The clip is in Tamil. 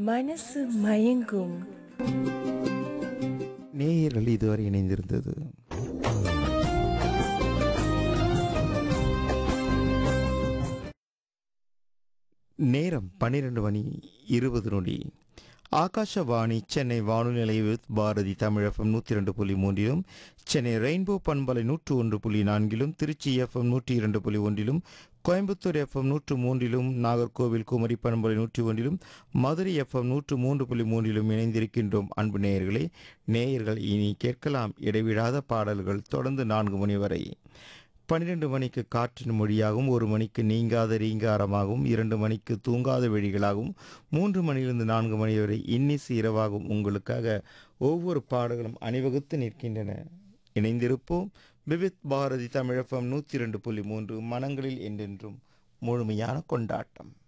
மனசு மயங்கும் நேயர்கள் இதுவரை இணைந்திருந்தது நேரம் பன்னிரண்டு மணி இருபது நொடி ஆகாஷவாணி சென்னை வானொலி நிலைய வித் பாரதி தமிழகம் நூற்றி ரெண்டு புள்ளி மூன்றிலும் சென்னை ரெயின்போ பண்பலை நூற்று ஒன்று புள்ளி நான்கிலும் திருச்சி எஃப்எம் நூற்றி இரண்டு புள்ளி ஒன்றிலும் கோயம்புத்தூர் எஃப்எம் நூற்று மூன்றிலும் நாகர்கோவில் குமரி பண்பலை நூற்றி ஒன்றிலும் மதுரை எஃப்எம் நூற்று மூன்று புள்ளி மூன்றிலும் இணைந்திருக்கின்றோம் அன்பு நேயர்களே நேயர்கள் இனி கேட்கலாம் இடைவிடாத பாடல்கள் தொடர்ந்து நான்கு மணி வரை பன்னிரண்டு மணிக்கு காற்றின் மொழியாகவும் ஒரு மணிக்கு நீங்காத ரீங்காரமாகவும் இரண்டு மணிக்கு தூங்காத வெடிகளாகவும் மூன்று மணியிலிருந்து நான்கு மணி வரை இன்னிசு இரவாகவும் உங்களுக்காக ஒவ்வொரு பாடல்களும் அணிவகுத்து நிற்கின்றன இணைந்திருப்போம் விவித் பாரதி தமிழகம் நூற்றி ரெண்டு புள்ளி மூன்று மனங்களில் என்றென்றும் முழுமையான கொண்டாட்டம்